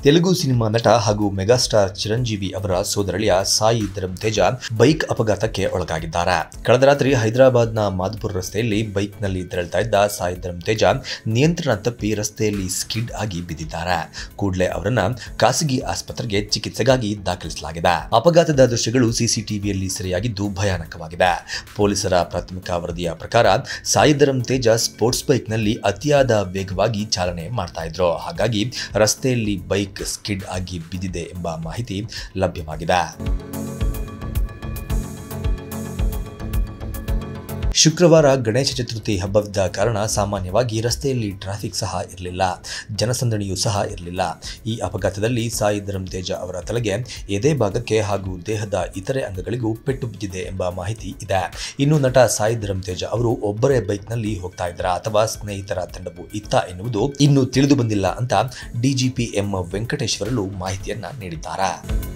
Telugu cinema ನಟ ಹಾಗೂ megastar Chiranjeevi ಅವರ ಸೋದರಳಿಯ ಸಾಯಿ ಧರಮ್ ತೇಜ ಬೈಕ್ ಅಪಘಾತಕ್ಕೆ ಒಳಗಾಗಿದ್ದಾರೆ ಕಳೆದ ರಾತ್ರಿ ಹೈದರಾಬಾದ್ನ ಮಾಧುಪುರ ರಸ್ತೆಯಲ್ಲಿ ಬೈಕ್ನಲ್ಲಿ ತೆರಳ್ತಾ ಇದ್ದ ಸಾಯಿ ಧರಮ್ ತೇಜ ನಿಯಂತ್ರಣ ತಪ್ಪಿ ರಸ್ತೆಯಲ್ಲಿ ಸ್ಕಿಡ್ ಆಗಿ ಬಿದ್ದಿದ್ದಾರೆ ಕೂಡಲೇ ಅವರನ್ನ ಖಾಸಗಿ ಆಸ್ಪತ್ರೆಗೆ ಚಿಕಿತ್ಸೆಗಾಗಿ ದಾಖಲಿಸಲಾಗಿದೆ ಅಪಘಾತದ ದೃಶ್ಯಗಳು ಸಿಸಿಟಿವಿಯಲ್ಲಿ ಸೆರೆಯಾಗಿದ್ದು ಭಯಾನಕವಾಗಿದೆ ಪೊಲೀಸರ ಪ್ರಾಥಮಿಕ ವರದಿಯ ಪ್ರಕಾರ ಸಾಯಿ ಧರಮ್ ತೇಜ ಸ್ಪೋರ್ಟ್ಸ್ ಬೈಕ್ನಲ್ಲಿ ಅತಿಯಾದ ವೇಗವಾಗಿ ಚಾಲನೆ ಮಾಡ್ತಾ ಇದ್ರು ಹಾಗಾಗಿ ರಸ್ತೆಯಲ್ಲಿ ಬೈಕ್ ಸ್ಕಿಡ್ ಆಗಿ ಬಿದ್ದಿದೆ ಎಂಬ ಮಾಹಿತಿ ಲಭ್ಯವಾಗಿದೆ ಶುಕ್ರವಾರ ಗಣೇಶ ಚತುರ್ಥಿ ಹಬ್ಬವಿದ್ದ ಕಾರಣ ಸಾಮಾನ್ಯವಾಗಿ ರಸ್ತೆಯಲ್ಲಿ ಟ್ರಾಫಿಕ್ ಸಹ ಇರಲಿಲ್ಲ ಜನಸಂದಣಿಯೂ ಸಹ ಇರಲಿಲ್ಲ ಈ ಅಪಘಾತದಲ್ಲಿ ಸಾಯಿ ಧರಮ್ ತೇಜ ಅವರ ತಲೆಗೆ ಎದೆ ಭಾಗಕ್ಕೆ ಹಾಗೂ ದೇಹದ ಇತರೆ ಅಂಗಗಳಿಗೂ ಪೆಟ್ಟು ಬಿದ್ದಿದೆ ಎಂಬ ಮಾಹಿತಿ ಇದೆ ಇನ್ನು ನಟ ಸಾಯಿ ಧರಮ್ ತೇಜ ಅವರು ಒಬ್ಬರೇ ಬೈಕ್ನಲ್ಲಿ ಹೋಗ್ತಾ ಇದ್ದರ ಅಥವಾ ಸ್ನೇಹಿತರ ತಂಡವು ಇತ್ತ ಎನ್ನುವುದು ಇನ್ನೂ ತಿಳಿದು ಬಂದಿಲ್ಲ ಅಂತ ಡಿಜಿಪಿ ಎಂ ವೆಂಕಟೇಶ್ವರಲು ಮಾಹಿತಿಯನ್ನ ನೀಡಿದ್ದಾರೆ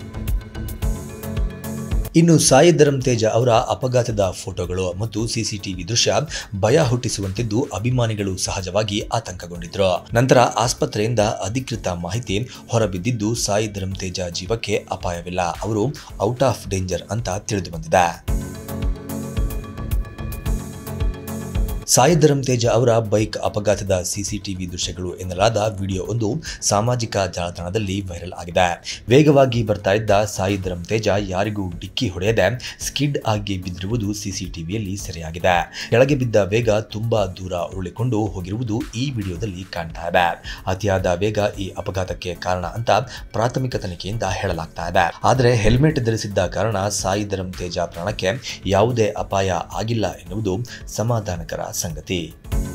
ಇನ್ನು ಸಾಯಿ ಧರಮ್ ತೇಜ ಅವರ ಅಪಘಾತದ ಫೋಟೋಗಳು ಮತ್ತು ಸಿಸಿಟಿವಿ ದೃಶ್ಯ ಭಯ ಹುಟ್ಟಿಸುವಂತಿದ್ದು ಅಭಿಮಾನಿಗಳು ಸಹಜವಾಗಿ ಆತಂಕಗೊಂಡಿದ್ರು ನಂತರ ಆಸ್ಪತ್ರೆಯಿಂದ ಅಧಿಕೃತ ಮಾಹಿತಿ ಹೊರಬಿದ್ದಿದ್ದು ಸಾಯಿ ಧರಮ್ ತೇಜ ಜೀವಕ್ಕೆ ಅಪಾಯವಿಲ್ಲ ಅವರು ಔಟ್ ಆಫ್ ಡೇಂಜರ್ ಅಂತ ತಿಳಿದು ಬಂದಿದೆ ಸಾಯಿ ಧರಮ್ ತೇಜ ಅವರ ಬೈಕ್ ಅಪಘಾತದ ಸಿಸಿಟಿವಿ ದೃಶ್ಯಗಳು ಎನ್ನಲಾದ ವಿಡಿಯೋ ಒಂದು ಸಾಮಾಜಿಕ ಜಾಲತಾಣದಲ್ಲಿ ವೈರಲ್ ಆಗಿದೆ ವೇಗವಾಗಿ ಬರ್ತಾ ಇದ್ದ ಸಾಯಿ ಧರಮ್ ತೇಜ ಯಾರಿಗೂ ಡಿಕ್ಕಿ ಹೊಡೆಯದೆ ಸ್ಕಿಡ್ ಆಗಿ ಬಿದ್ದಿರುವುದು ಸಿಸಿಟಿವಿಯಲ್ಲಿ ಸೆರೆಯಾಗಿದೆ ಕೆಳಗೆ ಬಿದ್ದ ವೇಗ ತುಂಬಾ ದೂರ ಉರುಳಿಕೊಂಡು ಹೋಗಿರುವುದು ಈ ವಿಡಿಯೋದಲ್ಲಿ ಕಾಣ್ತಾ ಇದೆ ಅತಿಯಾದ ವೇಗ ಈ ಅಪಘಾತಕ್ಕೆ ಕಾರಣ ಅಂತ ಪ್ರಾಥಮಿಕ ತನಿಖೆಯಿಂದ ಹೇಳಲಾಗ್ತಾ ಇದೆ ಆದರೆ ಹೆಲ್ಮೆಟ್ ಧರಿಸಿದ್ದ ಕಾರಣ ಸಾಯಿ ಧರಮ್ ತೇಜ ಪ್ರಾಣಕ್ಕೆ ಯಾವುದೇ ಅಪಾಯ ಆಗಿಲ್ಲ ಎನ್ನುವುದು ಸಮಾಧಾನಕರ ಸಂಗತಿ